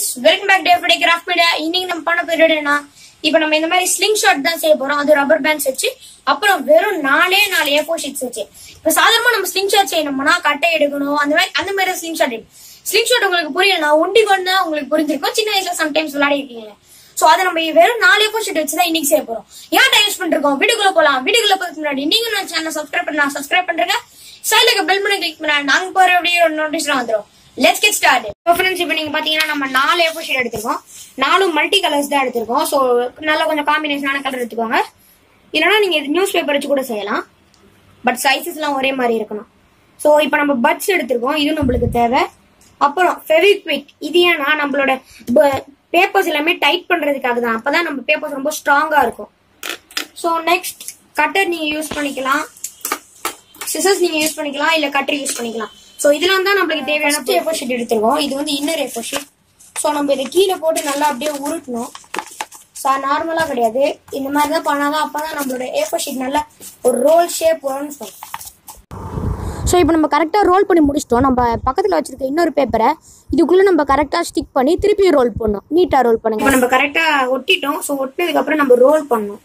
welcome back day Friday craft media இன்னைக்கு நம்ம பண்ண போயிடுனா இப்போ நம்ம இந்த மாதிரி ஸ்லிங் ஷாட் தான் செய்ய போறோம் அது ரப்பர் பேண்ட்ஸ் வச்சு அப்புறம் வெறும் நாலே நாலு ஏ ஃபோர் ஷீட்ஸ் வச்சு இப்போ சாதாரணமா நம்ம ஸ்லிங் ஷாட் செய்யணும்னா கட்டை எடுக்கணும் அந்த மாதிரி அந்த மாதிரி ஸ்லிங் ஷாட் ஸ்லிங் ஷாட் உங்களுக்கு புரியலனா ஒண்டி கொண்டு உங்களுக்கு புரிஞ்சிருக்கும் சின்ன வயசுல சம்டைம்ஸ் விளையாடி இருக்கீங்க சோ அதை நம்ம வெறும் நாலு ஏ ஃபோர் ஷீட் வச்சு தான் இன்னைக்கு செய்ய போறோம் ஏன் டைம் யூஸ் பண்ணிருக்கோம் வீட்டுக்குள்ள போலாம் வீட்டுக்குள்ள போறதுக்கு முன்னாடி நீங்க நம்ம சேனல் சப்ஸ்கிரைப் பண்ணா சப்ஸ்கிரைப் பண்றீங்க சைடுல பெல் பண்ணி கிளிக் பண்ணா நாங்க போற அப்படியே ஒரு நோட்டீஸ் வந்துரும் let's get start so friends இப்போ நீங்க பாத்தீங்கன்னா நம்ம நாலு ஏஃபோ ஷீட் எடுத்திருக்கோம் நாலும் மல்டி கலர்ஸ் தான் எடுத்திருக்கோம் ஸோ நல்லா கொஞ்சம் காம்பினேஷனான கலர் எடுத்துக்கோங்க இல்லைன்னா நீங்க நியூஸ் பேப்பர் வச்சு கூட செய்யலாம் பட் சைஸஸ் எல்லாம் ஒரே மாதிரி இருக்கணும் ஸோ இப்போ நம்ம பட்ஸ் எடுத்திருக்கோம் இது நம்மளுக்கு தேவை அப்புறம் ஃபெவிக்விக் இது ஏன்னா நம்மளோட பேப்பர்ஸ் எல்லாமே டைட் பண்றதுக்காக தான் அப்பதான் நம்ம பேப்பர்ஸ் ரொம்ப ஸ்ட்ராங்கா இருக்கும் ஸோ நெக்ஸ்ட் கட்டர் நீங்க யூஸ் பண்ணிக்கலாம் சிசர்ஸ் நீங்க யூஸ் பண்ணிக்கலாம் இல்ல கட்டர் யூஸ் பண்ணிக்கலாம் சோ இதெல்லாம் தான் நம்மளுக்கு தேவையான ஏஃபோர் ஷீட் எடுத்துருக்கோம் இது வந்து இன்னர் ஏஃபோர் ஷீட் ஸோ நம்ம இதை கீழே போட்டு நல்லா அப்படியே உருட்டணும் ஸோ நார்மலா கிடையாது இந்த மாதிரி தான் பண்ணாதான் அப்பதான் நம்மளோட ஏஃபோர் ஷீட் நல்லா ஒரு ரோல் ஷேப் வரும்னு சொல்லுவோம் ஸோ இப்போ நம்ம கரெக்டாக ரோல் பண்ணி முடிச்சிட்டோம் நம்ம பக்கத்தில் வச்சிருக்க இன்னொரு பேப்பரை இதுக்குள்ளே நம்ம கரெக்டாக ஸ்டிக் பண்ணி திருப்பி ரோல் பண்ணணும் நீட்டாக ரோல் பண்ணுங்க இப்போ நம்ம கரெக்டாக ஒட்டிட்டோம் ஸோ ஒட்டினதுக்கப்புறம் நம்ம ரோல் பண்ணணும்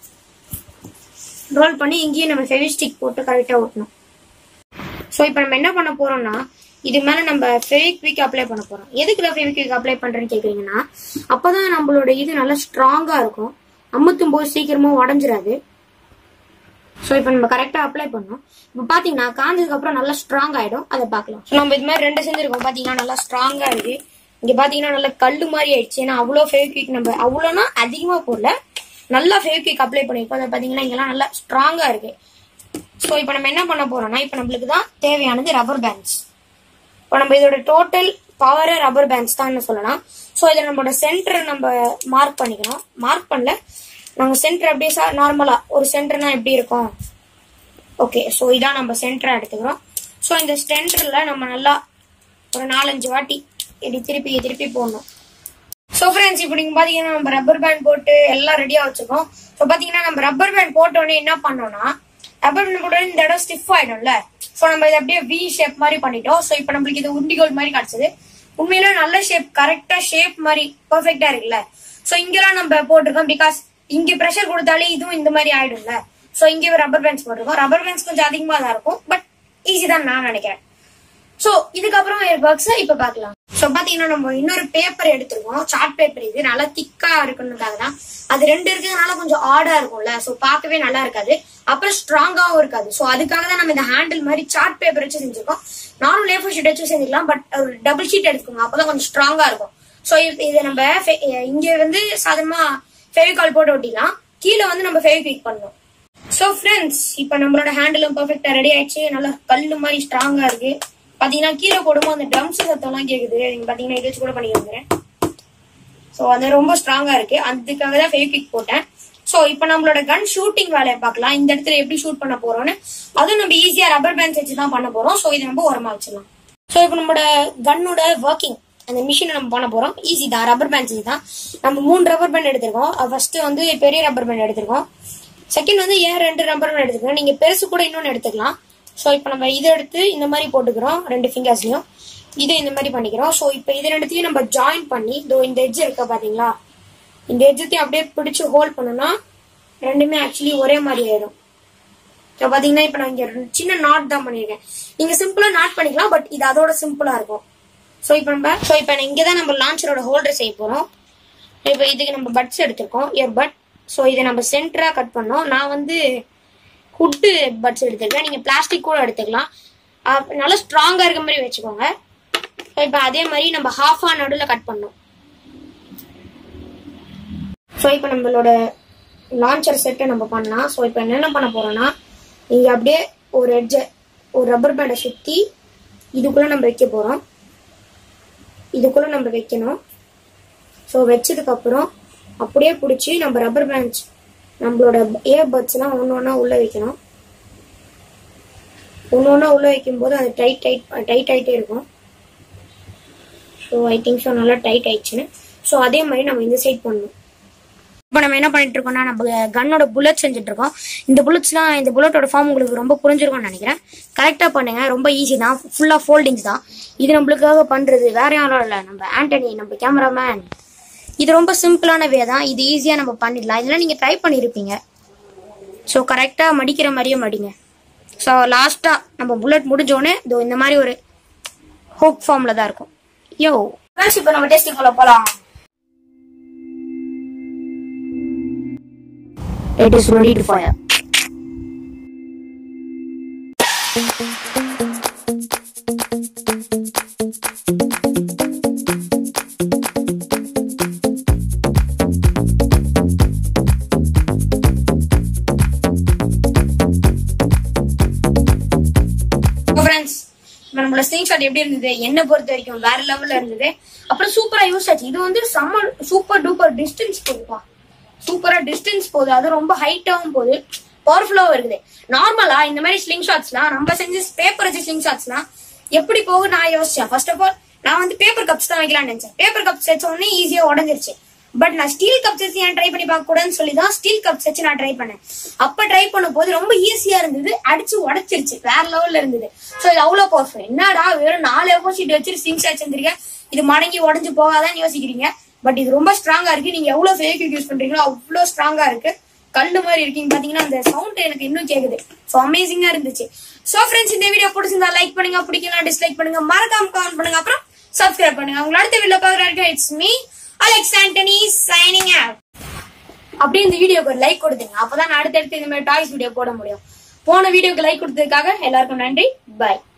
ரோல் பண்ணி இங்கேயும் நம்ம ஃபெவிஸ்டிக் போட்டு கரெக்டாக ஒட்டணும் ஸோ இப்போ நம்ம என்ன பண்ண போறோம்னா இது மேல நம்ம ஃபெவிக்விக் அப்ளை பண்ண போறோம் எதுக்குல ஃபெவிக்விக் அப்ளை பண்றேன்னு கேக்குறீங்கன்னா அப்பதான் நம்மளோட இது நல்லா ஸ்ட்ராங்கா இருக்கும் அமுத்தும் போது சீக்கிரமா உடஞ்சிராது ஸோ இப்போ நம்ம கரெக்டா அப்ளை பண்ணோம் இப்போ பாத்தீங்கன்னா காஞ்சதுக்கு அப்புறம் நல்லா ஸ்ட்ராங் ஆயிடும் அதை பார்க்கலாம் ஸோ நம்ம இது மாதிரி ரெண்டு செஞ்சிருக்கோம் பாத்தீங்கன்னா நல்லா ஸ்ட்ராங்கா இருக்கு இங்க பாத்தீங்கன்னா நல்லா கல்லு மாதிரி ஆயிடுச்சு ஏன்னா அவ்வளோ ஃபெவிக்விக் நம்ம அவ்வளோனா அதிகமா போடல நல்லா ஃபெவிக்விக் அப்ளை பண்ணிருக்கோம் அதை பாத்தீங்கன்னா இங்கெல்லாம் நல்லா ஸ்ட்ராங்கா இருக்கு ஸோ இப்போ நம்ம என்ன பண்ண போறோம்னா இப்போ நம்மளுக்கு தான் தேவையானது ரப்பர் பேண்ட்ஸ் இப்போ நம்ம இதோட டோட்டல் பவர் ரப்பர் பேண்ட்ஸ் தான் சொல்லலாம் ஸோ இதை நம்மளோட சென்டர் நம்ம மார்க் பண்ணிக்கணும் மார்க் பண்ணல நாங்கள் சென்டர் அப்படியே சா நார்மலா ஒரு சென்டர்னா எப்படி இருக்கும் ஓகே ஸோ இதான் நம்ம சென்டரா எடுத்துக்கிறோம் ஸோ இந்த சென்டர்ல நம்ம நல்லா ஒரு நாலஞ்சு வாட்டி இப்படி திருப்பி திருப்பி போடணும் ஸோ ஃப்ரெண்ட்ஸ் இப்போ நீங்க பாத்தீங்கன்னா நம்ம ரப்பர் பேண்ட் போட்டு எல்லாம் ரெடியா வச்சிருக்கோம் ஸோ பாத்தீங்கன்னா நம்ம ரப்பர் பேண்ட் போட்ட உடனே என்ன பண்ணோம்னா ரப்பர் பேண்ட் போட்ட உடனே இந்த இடம் ஸ்டிஃப் ஆயிடும்ல ஸோ நம்ம இதை அப்படியே வி ஷேப் மாதிரி பண்ணிட்டோம் ஸோ இப்போ நம்மளுக்கு இது உண்டிகோல் மாதிரி கிடைச்சது உண்மையில நல்ல ஷேப் கரெக்டா ஷேப் மாதிரி பர்ஃபெக்டா இருக்குல்ல ஸோ இங்கெல்லாம் நம்ம போட்டிருக்கோம் பிகாஸ் இங்க ப்ரெஷர் கொடுத்தாலே இதுவும் இந்த மாதிரி ஆயிடும்ல ஸோ இங்கே ரப்பர் பேண்ட்ஸ் போட்டிருக்கோம் ரப்பர் பேண்ட்ஸ் கொஞ்சம் அதிகமாக தான் இருக்கும் பட் ஈஸி தான் நான் நினைக்கிறேன் சோ இதுக்கப்புறம் ஒர்க்ஸ் இப்ப பாக்கலாம் சோ பாத்தீங்கன்னா நம்ம இன்னொரு பேப்பர் எடுத்திருக்கோம் சார்ட் பேப்பர் இது நல்லா திக்கா இருக்கணுக்காக தான் அது ரெண்டு இருக்கிறதுனால கொஞ்சம் ஆடா இருக்கும்ல சோ பார்க்கவே நல்லா இருக்காது அப்புறம் ஸ்ட்ராங்காவும் இருக்காது சோ அதுக்காக தான் நம்ம இந்த ஹேண்டில் மாதிரி சார்ட் பேப்பர் வச்சு செஞ்சிருக்கோம் நானும் லேஃபர் ஷீட் வச்சு செஞ்சுக்கலாம் பட் ஒரு டபுள் ஷீட் எடுத்துக்கோங்க அப்பதான் கொஞ்சம் ஸ்ட்ராங்கா இருக்கும் சோ இதை நம்ம fe- இங்க வந்து சாதாரணமா ஃபெவிகால் போட்டு ஒட்டிக்கலாம் கீழே வந்து நம்ம ஃபெவிக்விக் பண்ணணும் சோ ஃப்ரெண்ட்ஸ் இப்போ நம்மளோட ஹேண்டிலும் பர்ஃபெக்டா ரெடி ஆயிடுச்சு நல்லா கல்லு மாதிரி ஸ்ட்ராங்கா இருக்கு பாத்தீங்கன்னா கீழே போடும்போது அந்த ட்ரம்ஸ் சத்தம்லாம் கேக்குது நீங்க பாத்தீங்கன்னா இதை வச்சு கூட பண்ணிக்கிறேன் சோ அது ரொம்ப ஸ்ட்ராங்கா இருக்கு அதுக்காக தான் ஃபெவிக்விக் போட்டேன் சோ இப்போ நம்மளோட கன் ஷூட்டிங் வேலையை பார்க்கலாம் இந்த இடத்துல எப்படி ஷூட் பண்ண போறோம்னு அதுவும் நம்ம ஈஸியா ரப்பர் பேண்ட்ஸ் வச்சு தான் பண்ண போறோம் சோ இதை நம்ம ஓரமா வச்சிடலாம் சோ இப்போ நம்மளோட கன்னோட ஒர்க்கிங் அந்த மிஷினை நம்ம பண்ண போறோம் ஈஸி தான் ரப்பர் பேண்ட்ஸ் தான் நம்ம மூணு ரப்பர் பேண்ட் எடுத்திருக்கோம் ஃபர்ஸ்ட் வந்து பெரிய ரப்பர் பேண்ட் எடுத்திருக்கோம் செகண்ட் வந்து ஏன் ரெண்டு ரப்பர் பேண்ட் எடுத்துக்கிறோம் நீங்க பெருசு கூட இன்னொன்னு எடுத்துக்கலாம் சோ இப்போ நம்ம இதை எடுத்து இந்த மாதிரி போட்டுக்கிறோம் ரெண்டு ஃபிங்கர்ஸ்லயும் இதை இந்த மாதிரி பண்ணிக்கிறோம் சோ இப்போ இது ரெண்டுத்தையும் நம்ம ஜாயின் பண்ணி இதோ இந்த எட்ஜ் இருக்கா பாத்தீங்களா இந்த எட்ஜத்தையும் அப்படியே பிடிச்சு ஹோல்ட் பண்ணோம்னா ரெண்டுமே ஆக்சுவலி ஒரே மாதிரி ஆயிடும் இப்போ பாத்தீங்கன்னா இப்போ நான் இங்க ரெண்டு சின்ன நாட் தான் பண்ணிருக்கேன் நீங்க சிம்பிளா நாட் பண்ணிக்கலாம் பட் இது அதோட சிம்பிளா இருக்கும் ஸோ இப்போ நம்ம ஸோ இப்போ இங்கே தான் நம்ம லான்ச்சரோட ஹோல்டர் செய்ய போறோம் இப்போ இதுக்கு நம்ம பட்ஸ் எடுத்திருக்கோம் இயர் பட் ஸோ இதை நம்ம சென்டரா கட் பண்ணோம் நான் வந்து ஹுட்டு பட்ஸ் எடுத்திருக்கேன் நீங்க பிளாஸ்டிக் கூட எடுத்துக்கலாம் அஹ் நல்லா ஸ்ட்ராங்கா இருக்க மாதிரி வச்சுக்கோங்க ஸோ இப்போ அதே மாதிரி நம்ம ஹாஃபா நடுவில் கட் பண்ணோம் ஸோ இப்போ நம்மளோட லான்ச்சர் செட்டை நம்ம பண்ணலாம் ஸோ இப்போ என்னென்ன பண்ண போறோம்னா இங்க அப்படியே ஒரு எட்ஜை ஒரு ரப்பர் பேண்டை சுத்தி இதுக்குள்ள நம்ம வைக்க போறோம் இதுக்குள்ள நம்ம வைக்கணும் ஸோ வச்சதுக்கு அப்புறம் அப்படியே பிடிச்சி நம்ம ரப்பர் பேண்ட்ஸ் நம்மளோட ஏர் பட்ஸ்லாம் ஒன்று ஒன்றா உள்ள வைக்கணும் ஒன்று ஒன்றா உள்ள வைக்கும்போது அது டைட் டைட் டைட் ஆகிட்டே இருக்கும் ஸோ ஐ திங்க் ஸோ நல்லா டைட் ஆயிடுச்சுன்னு ஸோ அதே மாதிரி நம்ம இந்த சைட் பண்ணணும் இப்போ நம்ம என்ன பண்ணிட்டு இருக்கோம்னா நம்ம கன்னோட புல்லட் செஞ்சுட்டு இருக்கோம் இந்த புல்லட்ஸ்லாம் இந்த புல்லட்டோட ஃபார்ம் உங்களுக்கு ரொம்ப புரிஞ்சிருக்கும்னு நினைக்கிறேன் கரெக்டாக பண்ணுங்க ரொம்ப ஈஸி தான் ஃபுல்லாக ஃபோல்டிங்ஸ் தான் இது நம்மளுக்காக பண்ணுறது வேற யாரும் இல்லை நம்ம ஆண்டனி நம்ம கேமராமேன் இது ரொம்ப சிம்பிளான வே தான் இது ஈஸியாக நம்ம பண்ணிடலாம் இதெல்லாம் நீங்கள் ட்ரை பண்ணியிருப்பீங்க ஸோ கரெக்டாக மடிக்கிற மாதிரியே மடிங்க ஸோ லாஸ்ட்டாக நம்ம புல்லட் முடிஞ்சோடனே இதோ இந்த மாதிரி ஒரு ஹோப் ஃபார்மில் தான் இருக்கும் யோ ஃப்ரெண்ட்ஸ் இப்போ நம்ம டெஸ்டிங் உள்ள போகலாம் it is ready to fire friends இப்போ நம்மளோட ஸ்கிரீன் ஷாட் எப்படி இருந்தது என்ன பொறுத்த வரைக்கும் வேற லெவல்ல இருந்தது அப்புறம் சூப்பரா யூஸ் ஆச்சு இது வந்து செம்ம சூப்பர் டூப்பர் டிஸ்டன்ஸ் போகுதுப்பா சூப்பரா டிஸ்டன்ஸ் போகுது அது ரொம்ப ஹைட்டாவும் போகுது பவர்ஃபுல்லாவும் இருக்குது நார்மலா இந்த மாதிரி ஸ்லிங் ஷாட்ஸ்லாம் நம்ம செஞ்ச பேப்பர் வச்சு ஸ்லிங் ஷாட்ஸ்லாம் எப்படி போகும் நான் யோசிச்சேன் ஃபர்ஸ்ட் ஆஃப் ஆல் நான் வந்து பேப்பர் கப்ஸ் தான் வைக்கலாம்னு நினைச்சேன் பேப்பர் கப்ஸ் வச்ச உடனே ஈஸியா உடஞ்சிருச்சு பட் நான் ஸ்டீல் கப்ஸ் வச்சு ஏன் ட்ரை பண்ணி பார்க்க கூடாதுன்னு சொல்லி தான் ஸ்டீல் கப்ஸ் வச்சு நான் ட்ரை பண்ணேன் அப்ப ட்ரை பண்ணும் போது ரொம்ப ஈஸியா இருந்தது அடிச்சு உடைச்சிருச்சு வேற லெவல்ல இருந்தது சோ இது அவ்வளவு பர்ஃபெக்ட் என்னடா வெறும் நாலு ஆப்போசிட் வச்சு ஸ்லிங் ஷாட் செஞ்சிருக்கேன் இது மடங்கி உடஞ்சு போகாதான்னு யோசிக்கிறீங்க பட் இது ரொம்ப ஸ்ட்ராங்கா இருக்கு நீங்க எவ்வளவு ஃபேக் யூஸ் பண்றீங்களோ அவ்வளவு ஸ்ட்ராங்கா இருக்கு கல்லு மாதிரி இருக்கீங்க பாத்தீங்கன்னா அந்த சவுண்ட் எனக்கு இன்னும் கேக்குது சோ அமேசிங்கா இருந்துச்சு சோ ஃப்ரெண்ட்ஸ் இந்த வீடியோ பிடிச்சிருந்தா லைக் பண்ணுங்க பிடிக்கலாம் டிஸ்லைக் பண்ணுங்க மறக்காம கமெண்ட் பண்ணுங்க அப்புறம் சப்ஸ்கிரைப் பண்ணுங்க உங்களை அடுத்த வீடியோ பாக்குறாரு it's me Alex Antony signing out அப்படியே இந்த வீடியோக்கு ஒரு லைக் கொடுத்துங்க அப்பதான் நான் அடுத்தடுத்து இந்த மாதிரி டாய்ஸ் வீடியோ போட முடியும் போன வீடியோக்கு லைக் கொடுத்ததுக்காக எல்லாருக்கும் நன்றி பை